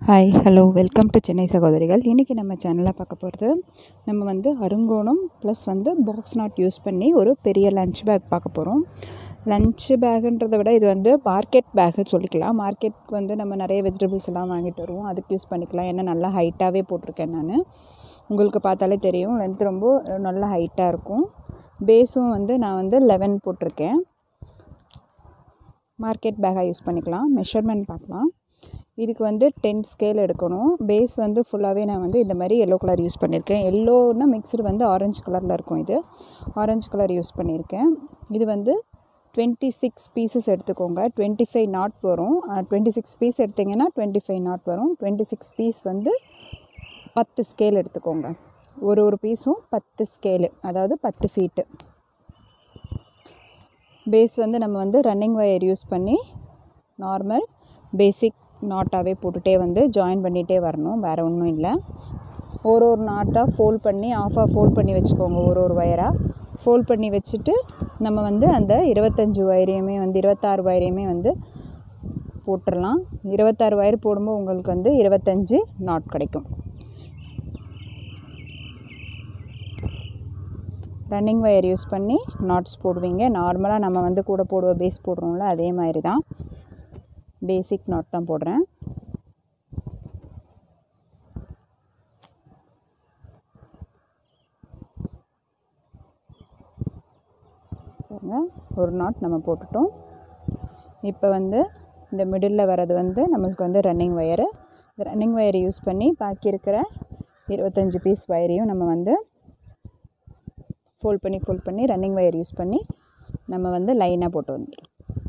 hi hello welcome to Chennai சகோதரிகள் இன்றைக்கி நம்ம சேனலில் பார்க்க போகிறது நம்ம வந்து அருங்கோணம் ப்ளஸ் வந்து பாக்ஸ் நாட் யூஸ் பண்ணி ஒரு பெரிய லஞ்ச் பேக் பார்க்க போகிறோம் லஞ்ச் பேக்குன்றதை விட இது வந்து மார்க்கெட் பேக்கு சொல்லிக்கலாம் மார்க்கெட் வந்து நம்ம நிறைய வெஜிடபிள்ஸ் எல்லாம் வாங்கிட்டு வருவோம் அதுக்கு யூஸ் பண்ணிக்கலாம் ஏன்னா நல்லா ஹைட்டாகவே போட்டிருக்கேன் நான் உங்களுக்கு பார்த்தாலே தெரியும் லென்த் ரொம்ப நல்ல ஹைட்டாக இருக்கும் பேஸும் வந்து நான் வந்து லெவன் போட்டிருக்கேன் மார்க்கெட் பேக்காக யூஸ் பண்ணிக்கலாம் மெஷர்மெண்ட் பார்க்கலாம் இதுக்கு வந்து டென் ஸ்கேல் எடுக்கணும் பேஸ் வந்து ஃபுல்லாகவே நான் வந்து இந்த மாதிரி எல்லோ கலர் யூஸ் பண்ணியிருக்கேன் எல்லோன்னா மிக்சர் வந்து ஆரஞ்சு கலரில் இருக்கும் இது ஆரஞ்சு கலர் யூஸ் பண்ணியிருக்கேன் இது வந்து டுவெண்ட்டி சிக்ஸ் பீசஸ் எடுத்துக்கோங்க டுவெண்ட்டி ஃபைவ் நாட் வரும் டுவெண்ட்டி சிக்ஸ் பீஸ் எடுத்திங்கன்னா டுவெண்ட்டி ஃபைவ் நாட் வரும் டுவெண்ட்டி சிக்ஸ் பீஸ் வந்து பத்து ஸ்கேல் எடுத்துக்கோங்க ஒரு ஒரு பீஸும் பத்து ஸ்கேலு அதாவது பத்து ஃபீட்டு பேஸ் வந்து நம்ம வந்து ரன்னிங் ஒயர் யூஸ் பண்ணி நார்மல் பேசிக் நாட்டாகவே போட்டுகிட்டே வந்து ஜாயின் பண்ணிகிட்டே வரணும் வேறு ஒன்றும் இல்லை ஒரு ஒரு நாட்டாக ஃபோல்ட் பண்ணி ஆஃபாக ஃபோல்ட் பண்ணி வச்சுக்கோங்க ஒரு ஒரு ஒயராக ஃபோல்ட் பண்ணி வச்சுட்டு நம்ம வந்து அந்த இருபத்தஞ்சி ஒயரையுமே வந்து இருபத்தாறு ஒயரையுமே வந்து போட்டுடலாம் இருபத்தாறு ஒயர் போடும்போது உங்களுக்கு வந்து இருபத்தஞ்சி நாட் கிடைக்கும் ரன்னிங் ஒயர் யூஸ் பண்ணி நாட்ஸ் போடுவீங்க நார்மலாக நம்ம வந்து கூட போடுவோம் பேஸ் போடுறோம்ல அதே மாதிரி தான் பேசிக் நாட் தான் போடுறேன் ஒரு நாட் நம்ம போட்டுட்டோம் இப்போ வந்து இந்த மிடில் வர்றது வந்து நம்மளுக்கு வந்து ரன்னிங் ஒயரு இந்த ரன்னிங் ஒயர் யூஸ் பண்ணி பாக்கி இருக்கிற இருபத்தஞ்சி பீஸ் ஒயரையும் நம்ம வந்து ஃபோல்ட் பண்ணி ஃபோல்ட் பண்ணி ரன்னிங் ஒயர் யூஸ் பண்ணி நம்ம வந்து லைனாக போட்டு வந்துடலாம்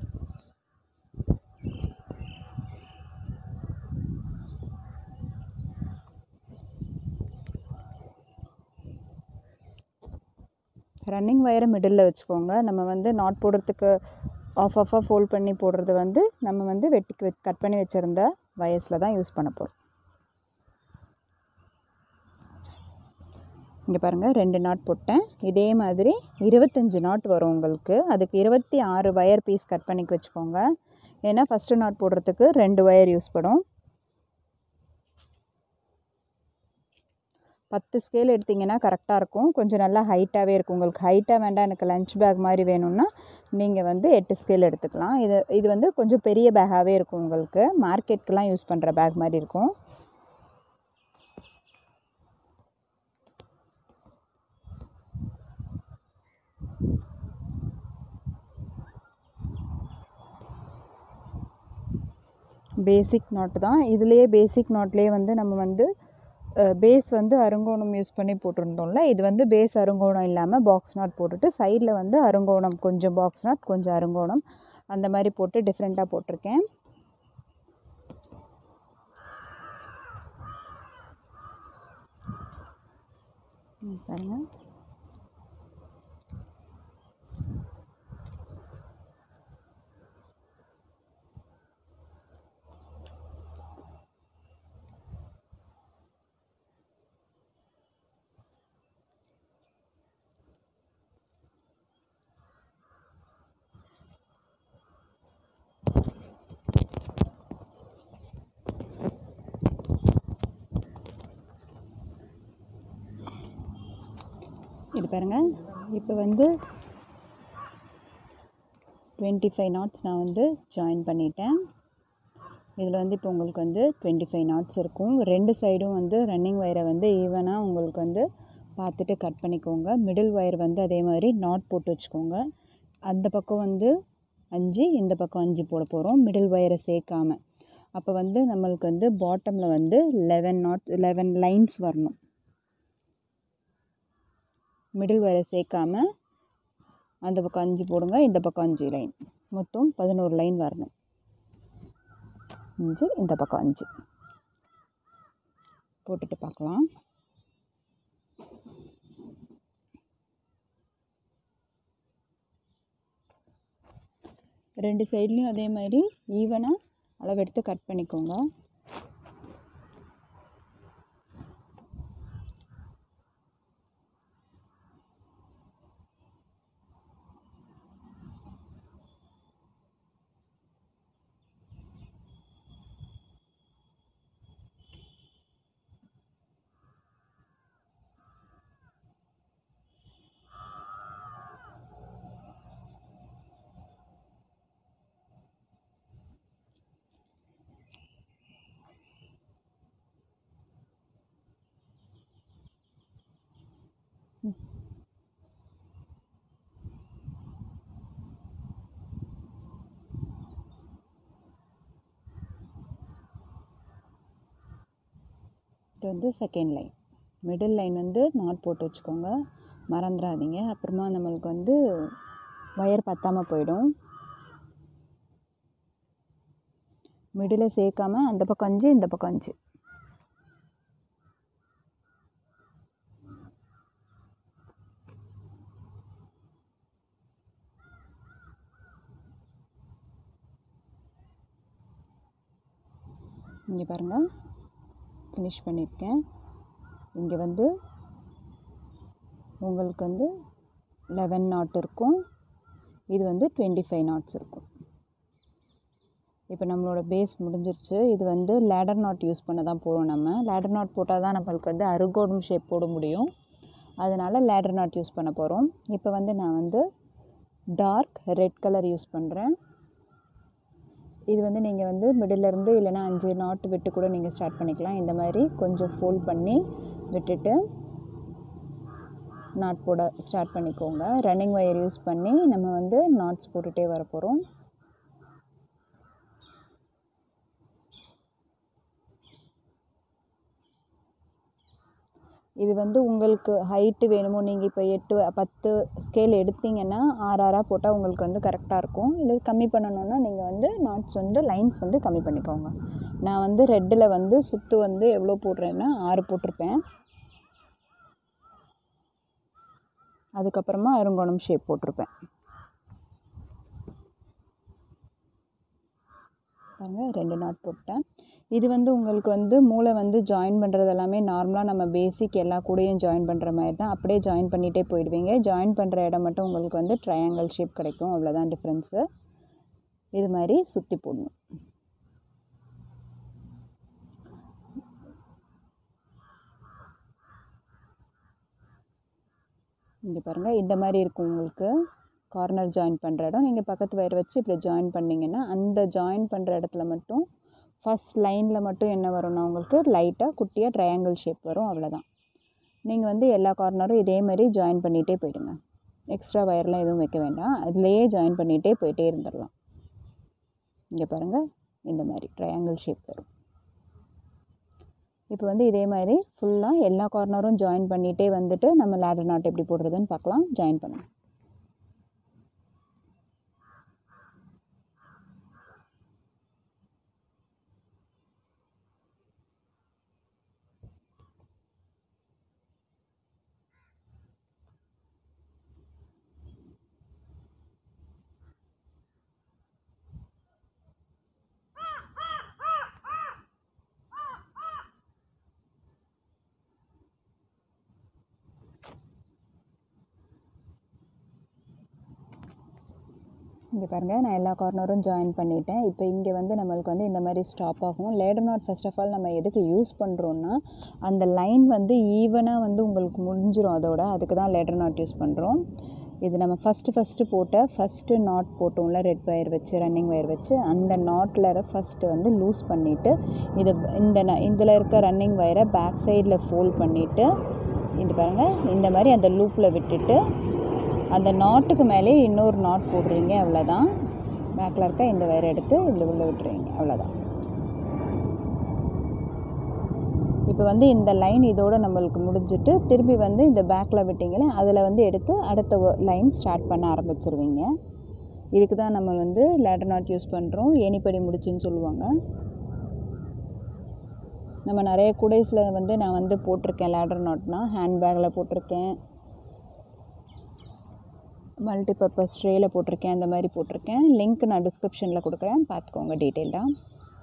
ரன்னிங் ஒயரை மிடில் வச்சுக்கோங்க நம்ம வந்து நாட் போடுறதுக்கு ஆஃப் ஆஃபாக ஃபோல்ட் பண்ணி போடுறது வந்து நம்ம வந்து வெட்டி கட் பண்ணி வச்சுருந்த வயர்ஸில் தான் யூஸ் பண்ண போகிறோம் இங்கே பாருங்கள் ரெண்டு நாட் போட்டேன் இதே மாதிரி இருபத்தஞ்சி நாட் வரும் உங்களுக்கு அதுக்கு இருபத்தி ஆறு ஒயர் பீஸ் கட் பண்ணி வச்சுக்கோங்க ஏன்னா ஃபஸ்ட்டு நாட் போடுறதுக்கு ரெண்டு ஒயர் யூஸ் படும் பத்து ஸ்கேல் எடுத்திங்கன்னா கரெக்டாக இருக்கும் கொஞ்சம் நல்லா ஹைட்டாகவே இருக்கும் உங்களுக்கு ஹைட்டாக வேண்டாம் எனக்கு லஞ்ச் பேக் மாதிரி வேணும்னா நீங்கள் வந்து எட்டு ஸ்கேல் எடுத்துக்கலாம் இது இது வந்து கொஞ்சம் பெரிய பேக்காகவே இருக்கும் உங்களுக்கு மார்க்கெட்டுக்கெலாம் யூஸ் பண்ணுற பேக் மாதிரி இருக்கும் பேசிக் நாட்டு தான் இதுலேயே பேசிக் நாட்லேயே வந்து நம்ம வந்து பேஸ் வந்து அருங்கோணம் யூஸ் பண்ணி போட்டிருந்தோம்ல இது வந்து பேஸ் அருங்கோணம் இல்லாமல் பாக்ஸ் நாட் போட்டுட்டு சைடில் வந்து அருங்கோணம் கொஞ்சம் பாக்ஸ் நாட் கொஞ்சம் அருங்கோணம் அந்த மாதிரி போட்டு டிஃப்ரெண்ட்டாக போட்டிருக்கேன் பாருங்கள் இது பாருங்கள் இப்போ வந்து டுவெண்ட்டி ஃபைவ் நாட்ஸ் நான் வந்து ஜாயின் பண்ணிட்டேன் இதில் வந்து இப்போ உங்களுக்கு வந்து டுவெண்ட்டி ஃபைவ் நாட்ஸ் இருக்கும் ரெண்டு சைடும் வந்து ரன்னிங் ஒயரை வந்து ஈவனாக உங்களுக்கு வந்து பார்த்துட்டு கட் பண்ணிக்கோங்க மிடில் ஒயர் வந்து அதே மாதிரி நாட் போட்டு வச்சுக்கோங்க அந்த பக்கம் வந்து அஞ்சு இந்த பக்கம் அஞ்சு போட போகிறோம் மிடில் ஒயரை சேர்க்காம அப்போ வந்து நம்மளுக்கு வந்து பாட்டமில் வந்து லெவன் நாட் லெவன் லைன்ஸ் வரணும் மிடில் வரை சேர்க்காம அந்த பக்கம் அஞ்சு போடுங்க இந்த பக்கம் அஞ்சு லைன் மொத்தம் பதினோரு லைன் வரணும் அஞ்சு இந்த பக்கம் அஞ்சு போட்டுட்டு பார்க்கலாம் ரெண்டு சைட்லேயும் அதே மாதிரி ஈவனாக அளவெடுத்து கட் பண்ணிக்கோங்க இது வந்து செகண்ட் லைன் மிடில் லைன் வந்து நாட் போட்டு வச்சுக்கோங்க மறந்துடாதீங்க அப்புறமா நம்மளுக்கு வந்து ஒயர் பத்தாமல் போயிடும் மிடில் சேர்க்காம அந்த பக்கம் அஞ்சு இந்த பக்கம் அஞ்சு இங்கே பாருங்கள் ஃபினிஷ் பண்ணியிருக்கேன் இங்கே வந்து உங்களுக்கு வந்து லெவன் நாட் இருக்கும் இது வந்து டுவெண்ட்டி ஃபைவ் நாட்ஸ் இருக்கும் இப்போ நம்மளோட பேஸ் முடிஞ்சிருச்சு இது வந்து லேடர் நாட் யூஸ் பண்ண தான் போகிறோம் நம்ம லேடர் நாட் போட்டால் தான் நம்மளுக்கு வந்து அருகோடும் ஷேப் போட முடியும் அதனால் லேடர் நாட் யூஸ் பண்ண போகிறோம் இப்போ வந்து நான் வந்து டார்க் ரெட் கலர் யூஸ் பண்ணுறேன் இது வந்து நீங்கள் வந்து மிடிலேருந்து இல்லைனா அஞ்சு நாட்டு விட்டு கூட நீங்கள் ஸ்டார்ட் பண்ணிக்கலாம் இந்த மாதிரி கொஞ்சம் ஃபோல்ட் பண்ணி விட்டுட்டு நாட் போட ஸ்டார்ட் பண்ணிக்கோங்க ரன்னிங் ஒயர் யூஸ் பண்ணி நம்ம வந்து நாட்ஸ் போட்டுகிட்டே வர போகிறோம் இது வந்து உங்களுக்கு ஹைட்டு வேணுமோ நீங்கள் இப்போ எட்டு பத்து ஸ்கேல் எடுத்தீங்கன்னா ஆறு ஆறாக போட்டால் உங்களுக்கு வந்து கரெக்டாக இருக்கும் இல்லை கம்மி பண்ணணுன்னா நீங்கள் வந்து நாட்ஸ் வந்து லைன்ஸ் வந்து கம்மி பண்ணிக்கோங்க நான் வந்து ரெட்டில் வந்து சுற்று வந்து எவ்வளோ போடுறேன்னா ஆறு போட்டிருப்பேன் அதுக்கப்புறமா அருங்கோணம் ஷேப் போட்டிருப்பேன் பாருங்கள் ரெண்டு நாட் போட்டேன் இது வந்து உங்களுக்கு வந்து மூளை வந்து ஜாயின் பண்ணுறது எல்லாமே நார்மலாக நம்ம பேசிக் எல்லா கூடயும் ஜாயின் பண்ணுற மாதிரி தான் அப்படியே ஜாயின் பண்ணிகிட்டே போயிடுவீங்க ஜாயின் பண்ணுற இடம் மட்டும் உங்களுக்கு வந்து ட்ரையாங்கிள் ஷேப் கிடைக்கும் அவ்வளோதான் டிஃப்ரென்ஸு இது மாதிரி சுற்றி போடணும் இங்கே பாருங்கள் இந்த மாதிரி இருக்கும் உங்களுக்கு கார்னர் ஜாயின் பண்ணுற இடம் நீங்கள் பக்கத்து வயர் வச்சு இப்படி ஜாயின் பண்ணிங்கன்னா அந்த ஜாயின் பண்ணுற இடத்துல மட்டும் ஃபஸ்ட் லைனில் மட்டும் என்ன வரும்னா உங்களுக்கு லைட்டாக குட்டியாக ட்ரையாங்கிள் ஷேப் வரும் அவ்வளோதான் நீங்கள் வந்து எல்லா கார்னரும் இதே மாதிரி ஜாயின் பண்ணிகிட்டே போயிடுங்க எக்ஸ்ட்ரா ஒயர்லாம் எதுவும் வைக்க வேண்டாம் அதுலேயே ஜாயின் பண்ணிகிட்டே போயிட்டே இருந்துடலாம் இங்கே பாருங்கள் இந்த மாதிரி ட்ரையாங்கிள் ஷேப் வரும் இப்போ வந்து இதே மாதிரி ஃபுல்லாக எல்லா கார்னரும் ஜாயின் பண்ணிகிட்டே வந்துட்டு நம்ம லேடர் நாட் எப்படி போடுறதுன்னு பார்க்கலாம் ஜாயின் பண்ணுங்கள் இங்கே பாருங்கள் நான் எல்லா கார்னரும் ஜாயின் பண்ணிட்டேன் இப்போ இங்கே வந்து நம்மளுக்கு வந்து இந்த மாதிரி ஸ்டாப் ஆகும் ladder knot first of all நம்ம எதுக்கு யூஸ் பண்ணுறோன்னா அந்த லைன் வந்து ஈவனாக வந்து உங்களுக்கு முடிஞ்சிடும் அதோட அதுக்கு தான் லேடர் நாட் யூஸ் பண்ணுறோம் இது நம்ம ஃபஸ்ட்டு ஃபஸ்ட்டு போட்ட ஃபஸ்ட்டு நாட் போட்டோம்ல ரெட் ஒயர் வச்சு ரன்னிங் ஒயர் வச்சு அந்த நாட்டில் ஃபஸ்ட்டு வந்து லூஸ் பண்ணிவிட்டு இது இந்த இதில் இருக்க ரன்னிங் ஒயரை பேக் சைடில் ஃபோல்ட் பண்ணிவிட்டு இது பாருங்கள் இந்த மாதிரி அந்த லூப்பில் விட்டுட்டு அந்த நாட்டுக்கு மேலே இன்னொரு நாட் போடுறீங்க அவ்வளோதான் பேக்கில் இருக்க இந்த வயரை எடுத்து இதில் உள்ள விட்டுறீங்க அவ்வளோதான் இப்போ வந்து இந்த லைன் இதோட நம்மளுக்கு முடிஞ்சிட்டு திருப்பி வந்து இந்த பேக்கில் விட்டிங்களே அதில் வந்து எடுத்து அடுத்த லைன் ஸ்டார்ட் பண்ண ஆரம்பிச்சிருவீங்க இதுக்கு தான் நம்ம வந்து லேடர் நாட் யூஸ் பண்ணுறோம் ஏணிப்படி முடிச்சுன்னு சொல்லுவாங்க நம்ம நிறைய குடைஸில் வந்து நான் வந்து போட்டிருக்கேன் லேடர் நாட்னா ஹேண்ட்பேக்கில் போட்டிருக்கேன் மல்டி பர்பஸ் ட்ரேயில் போட்டிருக்கேன் அந்த மாதிரி போட்டிருக்கேன் லிங்க் நான் டிஸ்கிரிப்ஷனில் கொடுக்குறேன் பார்த்துக்கோங்க டீட்டெயிலாக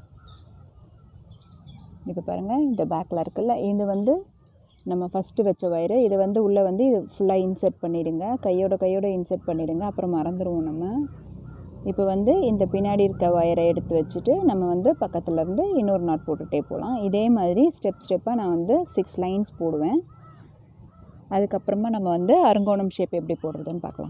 இப்போ பாருங்கள் இந்த பேக்கில் இருக்குல்ல இது வந்து நம்ம ஃபஸ்ட்டு வச்ச ஒயரு இதை வந்து உள்ளே வந்து இது ஃபுல்லாக இன்சர்ட் பண்ணிவிடுங்க கையோட கையோட இன்சர்ட் பண்ணிவிடுங்க அப்புறம் மறந்துடுவோம் நம்ம இப்போ வந்து இந்த பின்னாடி இருக்க ஒயரை எடுத்து வச்சுட்டு நம்ம வந்து பக்கத்தில் இருந்து இன்னொரு நாட் போட்டுகிட்டே போகலாம் இதே மாதிரி ஸ்டெப் ஸ்டெப்பாக நான் வந்து சிக்ஸ் லைன்ஸ் போடுவேன் அதுக்கப்புறமா நம்ம வந்து அருங்கோணம் ஷேப் எப்படி போடுறதுன்னு பார்க்கலாம்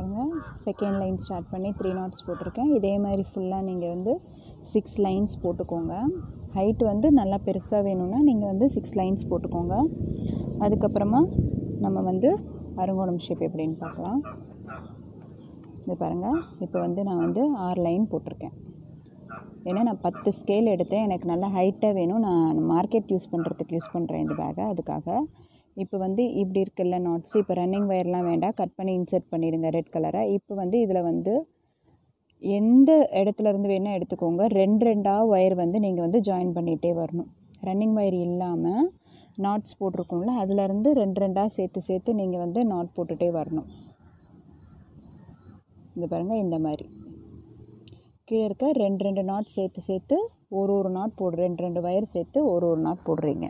பாருங்கள் செகண்ட் லைன் ஸ்டார்ட் பண்ணி த்ரீ நாட்ஸ் போட்டிருக்கேன் இதே மாதிரி ஃபுல்லாக நீங்கள் வந்து சிக்ஸ் லைன்ஸ் போட்டுக்கோங்க ஹைட் வந்து நல்லா பெருசாக வேணும்னா நீங்கள் வந்து சிக்ஸ் லைன்ஸ் போட்டுக்கோங்க அதுக்கப்புறமா நம்ம வந்து அருங்கோணம் ஷேப் எப்படின்னு பார்க்கலாம் இது பாருங்கள் இப்போ வந்து நான் வந்து ஆறு லைன் போட்டிருக்கேன் ஏன்னா நான் பத்து ஸ்கேல் எடுத்தேன் எனக்கு நல்லா ஹைட்டாக வேணும் நான் மார்க்கெட் யூஸ் பண்ணுறதுக்கு யூஸ் பண்ணுறேன் இந்த பேக்கை அதுக்காக இப்போ வந்து இப்படி இருக்குல்ல நாட்ஸ் இப்போ ரன்னிங் ஒயர்லாம் வேண்டாம் கட் பண்ணி இன்சர்ட் பண்ணிடுங்க ரெட் கலரை இப்போ வந்து இதில் வந்து எந்த இடத்துல இருந்து வேணால் எடுத்துக்கோங்க ரெண்டு ரெண்டாக ஒயர் வந்து நீங்கள் வந்து ஜாயின் பண்ணிகிட்டே வரணும் ரன்னிங் ஒயர் இல்லாமல் நாட்ஸ் போட்டிருக்கோம்ல அதுலேருந்து ரெண்டு ரெண்டாக சேர்த்து சேர்த்து நீங்கள் வந்து நாட் போட்டுகிட்டே வரணும் இந்த பாருங்கள் இந்த மாதிரி கீழே இருக்க ரெண்டு ரெண்டு நாட் சேர்த்து சேர்த்து ஒரு ஒரு நாட் போடு ரெண்டு ரெண்டு ஒயர் சேர்த்து ஒரு ஒரு நாட் போடுறீங்க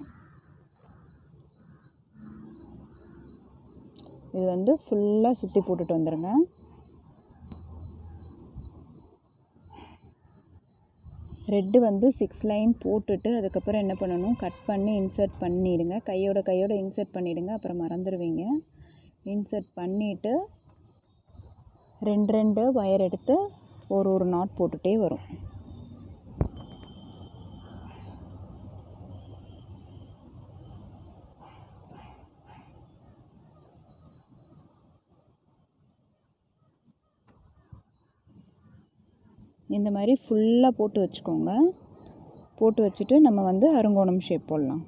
இது வந்து ஃபுல்லாக சுற்றி போட்டுட்டு வந்துடுங்க ரெட்டு வந்து சிக்ஸ் லைன் போட்டுட்டு அதுக்கப்புறம் என்ன பண்ணணும் கட் பண்ணி இன்சர்ட் பண்ணிடுங்க கையோட கையோட இன்சர்ட் பண்ணிவிடுங்க அப்புறம் மறந்துடுவீங்க இன்சர்ட் பண்ணிவிட்டு ரெண்டு ரெண்டு ஒயர் எடுத்து ஒரு ஒரு நாட் போட்டுகிட்டே வரும் இந்த மாதிரி ஃபுல்லாக போட்டு வச்சுக்கோங்க போட்டு வச்சுட்டு நம்ம வந்து அருங்கோணம் ஷேப் போடலாம்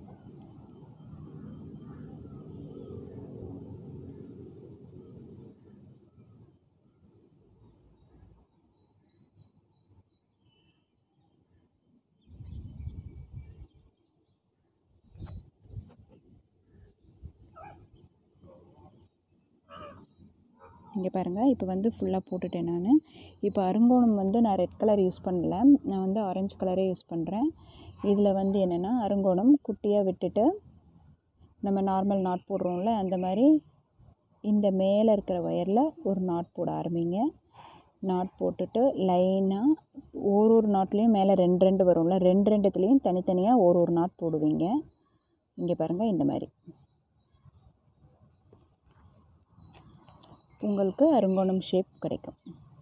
இங்கே பாருங்கள் இப்போ வந்து ஃபுல்லாக போட்டுட்டேன் நான் இப்போ அருங்கோணம் வந்து நான் ரெட் கலர் யூஸ் பண்ணல நான் வந்து ஆரஞ்சு கலரே யூஸ் பண்ணுறேன் இதில் வந்து என்னென்னா அருங்கோணம் குட்டியாக விட்டுட்டு நம்ம நார்மல் நாட் போடுறோம்ல அந்த மாதிரி இந்த மேலே இருக்கிற ஒயரில் ஒரு நாட் போட ஆரம்பிங்க நாட் போட்டுட்டு லைனாக ஒரு ஒரு நாட்லேயும் மேலே ரெண்டு ரெண்டு வரும்ல ரெண்டு ரெண்டுத்துலேயும் தனித்தனியாக ஒரு ஒரு நாட் போடுவீங்க இங்கே பாருங்கள் இந்த மாதிரி உங்களுக்கு அருங்கோணம் ஷேப் கிடைக்கும்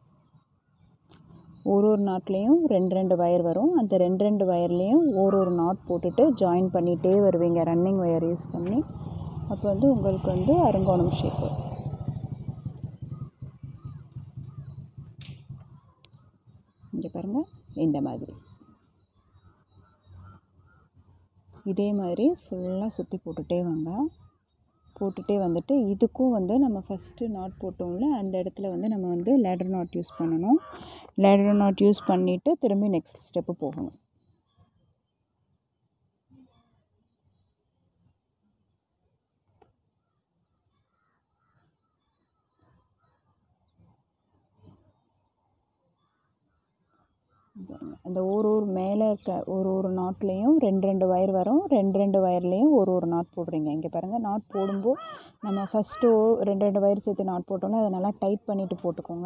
ஒரு ஒரு நாட்லேயும் ரெண்டு ரெண்டு வயர் வரும் அந்த ரெண்டு ரெண்டு வயர்லேயும் ஒரு ஒரு நாட் போட்டுட்டு ஜாயின் பண்ணிகிட்டே வருவீங்க ரன்னிங் ஒயர் யூஸ் பண்ணி அப்போ வந்து உங்களுக்கு வந்து அருங்கோணம் ஷேப் வரும் இங்கே பாருங்கள் இந்த மாதிரி இதே மாதிரி ஃபுல்லாக சுற்றி போட்டுகிட்டே வாங்க போட்டுகிட்டே வந்துட்டு இதுக்கும் வந்து நம்ம ஃபஸ்ட்டு நாட் போட்டோம்ல அந்த இடத்துல வந்து நம்ம வந்து லேடர் நாட் யூஸ் பண்ணணும் லேடர் நாட் யூஸ் பண்ணிவிட்டு திரும்பி நெக்ஸ்ட் ஸ்டெப்பு போகணும் அந்த ஒரு ஒரு மேலே இருக்க ஒரு ஒரு நாட்லேயும் ரெண்டு ரெண்டு ஒயர் வரும் ரெண்டு ரெண்டு ஒயர்லேயும் ஒரு ஒரு நாட் போடுறீங்க இங்கே பாருங்கள் நாட் போடும்போது நம்ம ஃபஸ்ட்டு ரெண்டு ரெண்டு ஒயர் சேர்த்து நாட் போட்டோம்னா அதை நல்லா டைட் பண்ணிவிட்டு போட்டுக்கோங்க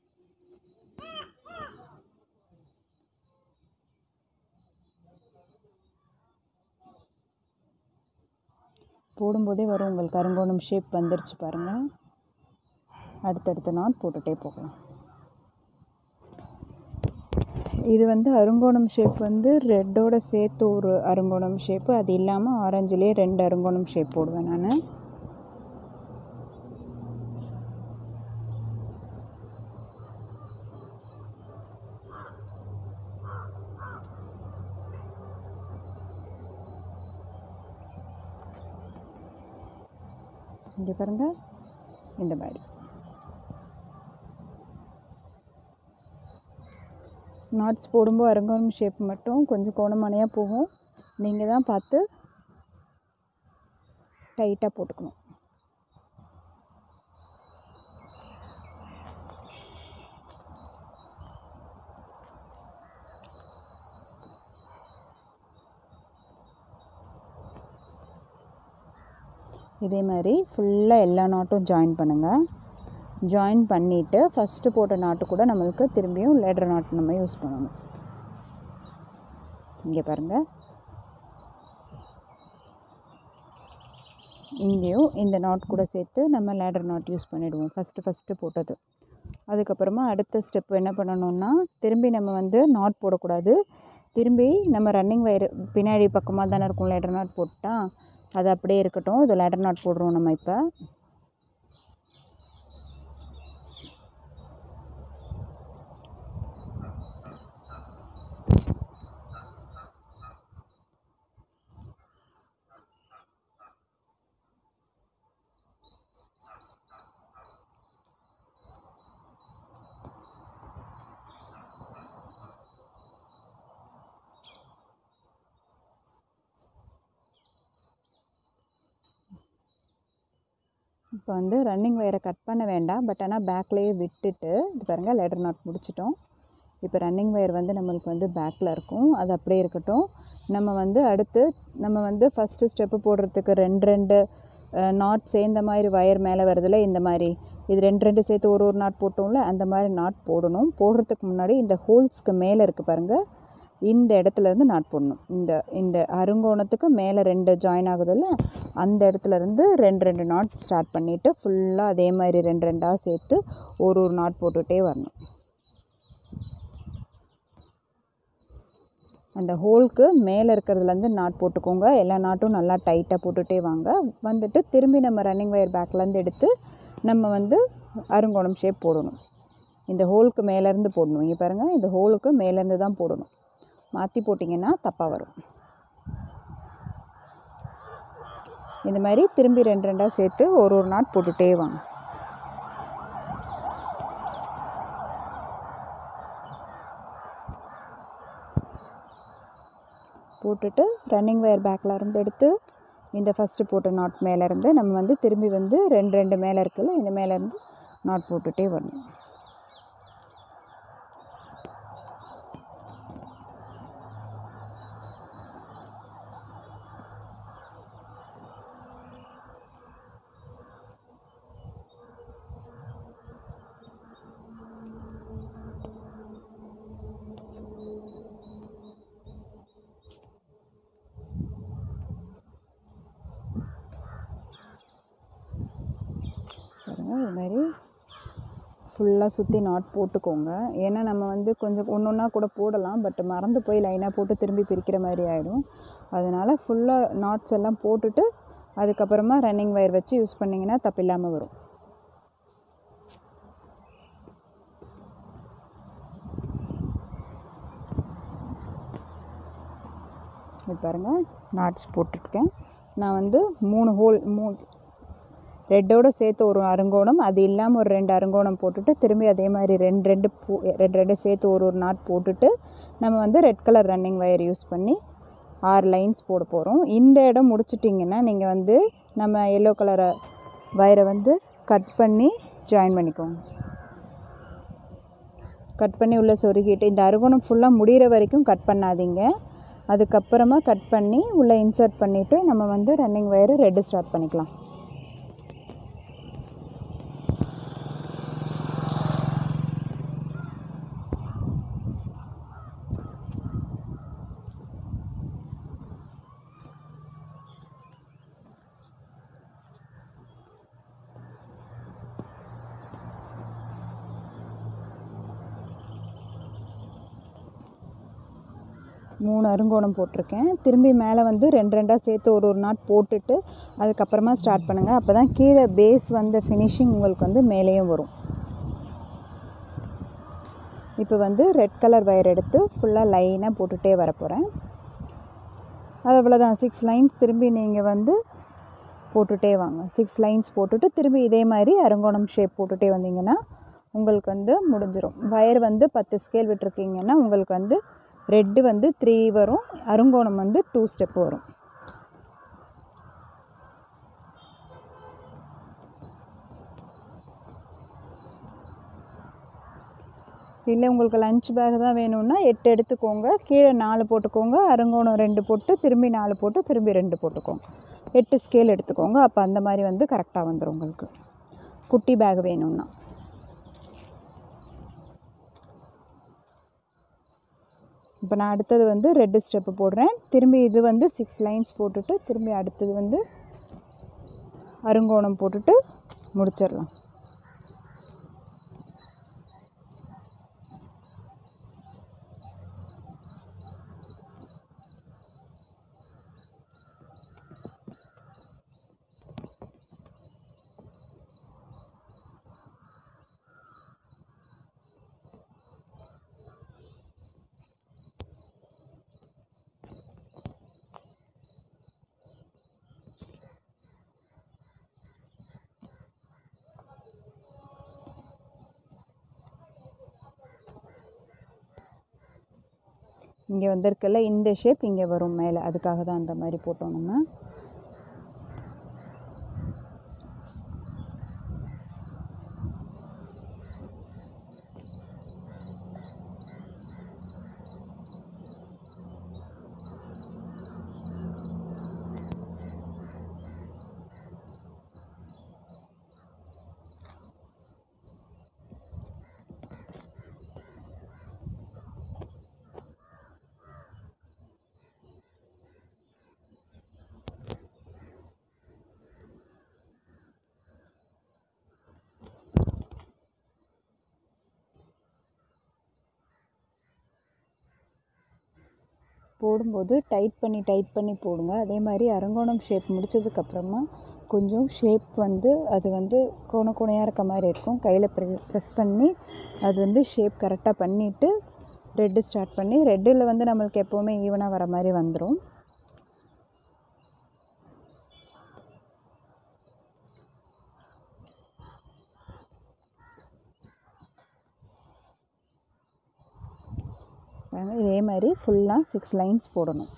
போடும்போதே வரும் உங்களுக்கு அருங்கோணம் ஷேப் வந்துருச்சு பாருங்கள் அடுத்தடுத்த நாட் போட்டுகிட்டே போகலாம் இது வந்து அருங்கோணம் ஷேப் வந்து ரெட்டோட சேர்த்து ஒரு அருங்கோணம் ஷேப்பு அது இல்லாமல் ஆரஞ்சுலேயே ரெண்டு அருங்கோணம் ஷேப் போடுவேன் நான் இங்கே பாருங்கள் இந்த மாதிரி நாட்ஸ் போடும்போது அரங்கோணம் ஷேப் மட்டும் கொஞ்சம் கோணமானையாக போகும் நீங்கள் தான் பார்த்து டைட்டாக போட்டுக்கணும் இதே மாதிரி ஃபுல்லாக எல்லா நாட்டும் ஜாயின் பண்ணுங்கள் ஜாயின் பண்ணிவிட்டு ஃபஸ்ட்டு போட்ட நாட்டு கூட நம்மளுக்கு திரும்பியும் லேடர் நாட் நம்ம யூஸ் பண்ணணும் இங்கே பாருங்கள் இங்கேயும் இந்த நாட் கூட சேர்த்து நம்ம லேடர் நாட் யூஸ் பண்ணிவிடுவோம் ஃபஸ்ட்டு ஃபஸ்ட்டு போட்டது அதுக்கப்புறமா அடுத்த ஸ்டெப் என்ன பண்ணணும்னா திரும்பி நம்ம வந்து நாட் போடக்கூடாது திரும்பி நம்ம ரன்னிங் வயர் பின்னாடி பக்கமாக தானே இருக்கும் லேடர் நாட் போட்டா அது அப்படியே இருக்கட்டும் இது லேடர் நாட் போடுறோம் நம்ம இப்போ இப்போ வந்து ரன்னிங் வயரை கட் பண்ண வேண்டாம் பட் ஆனால் பேக்லேயே விட்டுட்டு இது பாருங்கள் லேடர் நாட் முடிச்சிட்டோம் இப்போ ரன்னிங் வயர் வந்து நம்மளுக்கு வந்து பேக்கில் இருக்கும் அது அப்படியே இருக்கட்டும் நம்ம வந்து அடுத்து நம்ம வந்து ஃபஸ்ட்டு ஸ்டெப்பு போடுறதுக்கு ரெண்டு ரெண்டு நாட் சேர்ந்த மாதிரி வயர் மேலே வருதுல இந்த மாதிரி இது ரெண்டு ரெண்டு சேர்த்து ஒரு ஒரு நாட் போட்டோம்ல அந்த மாதிரி நாட் போடணும் போடுறதுக்கு முன்னாடி இந்த ஹோல்ஸ்க்கு மேலே இருக்குது பாருங்கள் இந்த இடத்துல இருந்து நாட் போடணும் இந்த இந்த அருங்கோணத்துக்கு மேலே ரெண்டு ஜாயின் ஆகுதுல்ல அந்த இடத்துல இருந்து ரெண்டு ரெண்டு நாட் ஸ்டார்ட் பண்ணிவிட்டு ஃபுல்லாக அதே மாதிரி ரெண்டு ரெண்டாக சேர்த்து ஒரு ஒரு நாட் போட்டுகிட்டே வரணும் அந்த ஹோல்க்கு மேலே இருக்கிறதுலேருந்து நாட் போட்டுக்கோங்க எல்லா நாட்டும் நல்லா டைட்டாக போட்டுகிட்டே வாங்க வந்துட்டு திரும்பி நம்ம ரன்னிங் வயர் பேக்லேருந்து எடுத்து நம்ம வந்து அருங்கோணம் ஷேப் போடணும் இந்த ஹோலுக்கு மேலேருந்து போடணும் இங்கே பாருங்கள் இந்த ஹோலுக்கு மேலேருந்து தான் போடணும் மாற்றி போட்டிங்கன்னா தப்பாக வரும் இந்த மாதிரி திரும்பி ரெண்டு ரெண்டாக சேர்த்து ஒரு ஒரு நாட் போட்டுகிட்டே வாங்க போட்டுட்டு ரன்னிங் வயர் பேக்கில் இருந்து எடுத்து இந்த ஃபஸ்ட்டு போட்ட நாட் மேலேருந்து நம்ம வந்து திரும்பி வந்து ரெண்டு ரெண்டு மேலே இருக்குல்ல இந்த மேலேருந்து நாட் போட்டுகிட்டே வரணும் பாருங்கள் இது மாதிரி ஃபுல்லாக சுற்றி நாட் போட்டுக்கோங்க ஏன்னா நம்ம வந்து கொஞ்சம் ஒன்று ஒன்றா கூட போடலாம் பட் மறந்து போய் லைனாக போட்டு திரும்பி பிரிக்கிற மாதிரி ஆகிடும் அதனால் ஃபுல்லாக நாட்ஸ் எல்லாம் போட்டுட்டு அதுக்கப்புறமா ரன்னிங் வயர் வச்சு யூஸ் பண்ணிங்கன்னா தப்பு இல்லாமல் வரும் இது பாருங்கள் நாட்ஸ் போட்டுருக்கேன் நான் வந்து மூணு ஹோல் மூணு ரெட்டோடு சேர்த்து ஒரு அருங்கோணம் அது இல்லாமல் ஒரு ரெண்டு அருங்கோணம் போட்டுட்டு திரும்பி அதே மாதிரி ரெண்டு ரெண்டு பூ ரெண்டு ரெண்டு சேர்த்து ஒரு ஒரு நாட் போட்டுட்டு நம்ம வந்து red colour running wire use பண்ணி ஆறு லைன்ஸ் போட போகிறோம் இந்த இடம் முடிச்சிட்டிங்கன்னா நீங்கள் வந்து நம்ம எல்லோ கலரை வயரை வந்து கட் பண்ணி ஜாயின் பண்ணிக்கோங்க கட் பண்ணி உள்ளே சொருகிட்டு இந்த அருகோணம் ஃபுல்லாக முடிகிற வரைக்கும் கட் பண்ணாதீங்க அதுக்கப்புறமா கட் பண்ணி உள்ளே இன்சர்ட் பண்ணிவிட்டு நம்ம வந்து ரன்னிங் வயரு ரெட்டு ஸ்டார்ட் பண்ணிக்கலாம் மூணு அருங்கோணம் போட்டிருக்கேன் திரும்பி மேலே வந்து ரெண்டு ரெண்டாக சேர்த்து ஒரு ஒரு நாட் போட்டுட்டு அதுக்கப்புறமா ஸ்டார்ட் பண்ணுங்கள் அப்போ தான் கீழே பேஸ் வந்த ஃபினிஷிங் உங்களுக்கு வந்து மேலேயும் வரும் இப்போ வந்து ரெட் கலர் வயர் எடுத்து ஃபுல்லாக லைனாக போட்டுகிட்டே வர போகிறேன் அது அவ்வளோதான் சிக்ஸ் லைன்ஸ் திரும்பி நீங்கள் வந்து போட்டுகிட்டே வாங்க சிக்ஸ் லைன்ஸ் போட்டுட்டு திரும்பி இதே மாதிரி அருங்கோணம் ஷேப் போட்டுகிட்டே வந்தீங்கன்னா உங்களுக்கு வந்து முடிஞ்சிடும் வயர் வந்து பத்து ஸ்கேல் விட்டுருக்கீங்கன்னா உங்களுக்கு வந்து ரெட்டு வந்து த்ரீ வரும் அருங்கோணம் வந்து டூ ஸ்டெப் வரும் இல்லை உங்களுக்கு லஞ்ச் பேக் தான் வேணும்னா எட்டு எடுத்துக்கோங்க கீழே நாலு போட்டுக்கோங்க அருங்கோணம் ரெண்டு போட்டு திரும்பி நாலு போட்டு திரும்பி ரெண்டு போட்டுக்கோங்க எட்டு ஸ்கேல் எடுத்துக்கோங்க அப்போ அந்த மாதிரி வந்து கரெக்டாக வந்துடும் உங்களுக்கு குட்டி பேக் வேணும்னா இப்போ நான் அடுத்தது வந்து ரெட்டு ஸ்டெப்பு போடுறேன் திரும்பி இது வந்து சிக்ஸ் லைன்ஸ் போட்டுட்டு திரும்பி அடுத்தது வந்து அருங்கோணம் போட்டுட்டு முடிச்சிடலாம் இங்கே வந்திருக்குல்ல இந்த ஷேப் இங்கே வரும் மேலே அதுக்காக தான் அந்த மாதிரி போட்டோம் நம்ம போடும்போது டைட் பண்ணி டைட் பண்ணி போடுங்க அதே மாதிரி அரங்கோணம் ஷேப் முடிச்சதுக்கப்புறமா கொஞ்சம் ஷேப் வந்து அது வந்து கோண கோணையாக இருக்க மாதிரி இருக்கும் கையில் ப்ரெஸ் பண்ணி அது வந்து ஷேப் கரெக்டாக பண்ணிவிட்டு ரெட்டு ஸ்டார்ட் பண்ணி ரெட்டில் வந்து நம்மளுக்கு எப்போவுமே ஈவனாக வர மாதிரி வந்துடும் இதே மாதிரி ஃபுல்லாக சிக்ஸ் லைன்ஸ் போடணும்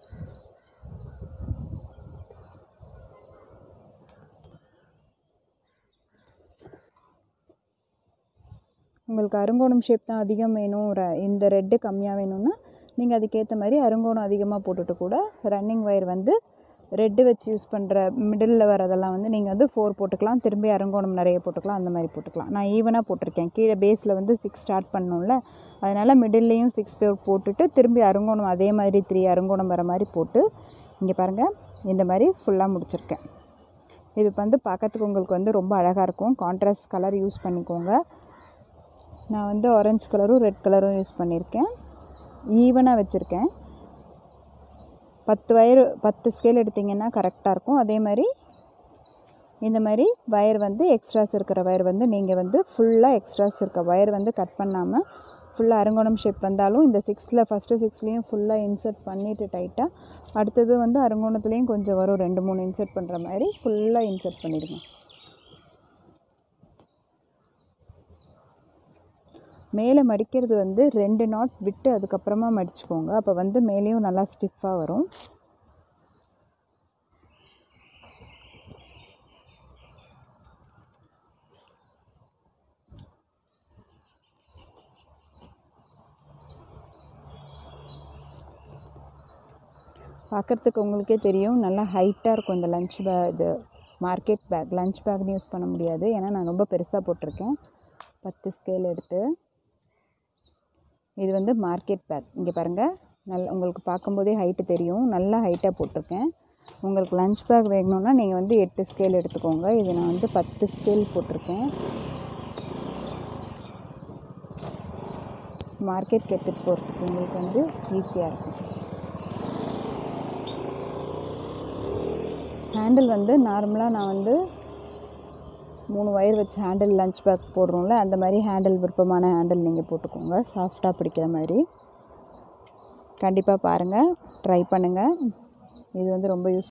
உங்களுக்கு அருங்கோணம் ஷேப் தான் அதிகம் வேணும் ர- இந்த ரெட்டு கம்மியாக வேணும்னா நீங்கள் அதுக்கேற்ற மாதிரி அருங்கோணம் அதிகமாக போட்டுட்டு கூட ரன்னிங் ஒயர் வந்து ரெட்டு வச்சு யூஸ் பண்ணுற மிடில் வரதெல்லாம் வந்து நீங்கள் வந்து ஃபோர் போட்டுக்கலாம் திரும்பி அருங்கோணம் நிறைய போட்டுக்கலாம் அந்த மாதிரி போட்டுக்கலாம் நான் ஈவனாக போட்டிருக்கேன் கீழே பேஸில் வந்து சிக்ஸ் ஸ்டார்ட் பண்ணணும்ல அதனால் மிடில்லையும் சிக்ஸ் பேர் போட்டுட்டு திரும்பி அருங்கோணம் அதே மாதிரி த்ரீ அருங்கோணம் வர மாதிரி போட்டு இங்கே பாருங்கள் இந்த மாதிரி ஃபுல்லாக முடிச்சிருக்கேன் இது வந்து பார்க்கறதுக்கு உங்களுக்கு வந்து ரொம்ப அழகாக இருக்கும் கான்ட்ராஸ்ட் கலர் யூஸ் பண்ணிக்கோங்க நான் வந்து ஆரஞ்சு கலரும் ரெட் கலரும் யூஸ் பண்ணியிருக்கேன் ஈவனாக வச்சுருக்கேன் பத்து வயர் பத்து ஸ்கேல் எடுத்திங்கன்னா கரெக்டாக இருக்கும் அதே மாதிரி இந்த மாதிரி வயர் வந்து எக்ஸ்ட்ராஸ் இருக்கிற வயர் வந்து நீங்கள் வந்து ஃபுல்லாக எக்ஸ்ட்ராஸ் இருக்க வயர் வந்து கட் பண்ணாமல் ஃபுல்லாக அருங்கோணம் ஷேப் வந்தாலும் இந்த சிக்ஸில் ஃபஸ்ட்டு சிக்ஸ்லேயும் ஃபுல்லாக இன்சர்ட் பண்ணிவிட்டு டைட்டாக அடுத்தது வந்து அருங்கோணத்துலேயும் கொஞ்சம் வரும் ரெண்டு மூணு இன்சர்ட் பண்ணுற மாதிரி ஃபுல்லாக இன்சர்ட் பண்ணிடுங்க மேலே மடிக்கிறது வந்து ரெண்டு நாட் விட்டு அதுக்கப்புறமா மடிச்சுக்கோங்க அப்போ வந்து மேலேயும் நல்லா ஸ்டிஃபாக வரும் பார்க்குறதுக்கு உங்களுக்கே தெரியும் நல்லா ஹைட்டாக இருக்கும் இந்த லஞ்ச் பேக் இது மார்க்கெட் பேக் லஞ்ச் பேக்னு யூஸ் பண்ண முடியாது ஏன்னா நான் ரொம்ப பெருசாக போட்டிருக்கேன் பத்து ஸ்கேல் எடுத்து இது வந்து மார்க்கெட் பேக் இங்கே பாருங்கள் நல்ல உங்களுக்கு பார்க்கும்போதே ஹைட்டு தெரியும் நல்லா ஹைட்டாக போட்டிருக்கேன் உங்களுக்கு லஞ்ச் பேக் வேணும்னா நீங்கள் வந்து எட்டு ஸ்கேல் எடுத்துக்கோங்க இது நான் வந்து பத்து ஸ்கேல் போட்டிருக்கேன் மார்க்கெட்க்கு எடுத்துகிட்டு போகிறதுக்கு உங்களுக்கு வந்து ஈஸியாக இருக்கும் ஹேண்டில் வந்து நார்மலாக நான் வந்து மூணு ஒயர் வச்சு ஹேண்டில் லஞ்ச் பேக் போடுறோம்ல அந்த மாதிரி ஹேண்டில் விருப்பமான ஹேண்டில் நீங்கள் போட்டுக்கோங்க சாஃப்டாக பிடிக்கிற மாதிரி கண்டிப்பாக பாருங்கள் ட்ரை பண்ணுங்கள் இது வந்து ரொம்ப யூஸ்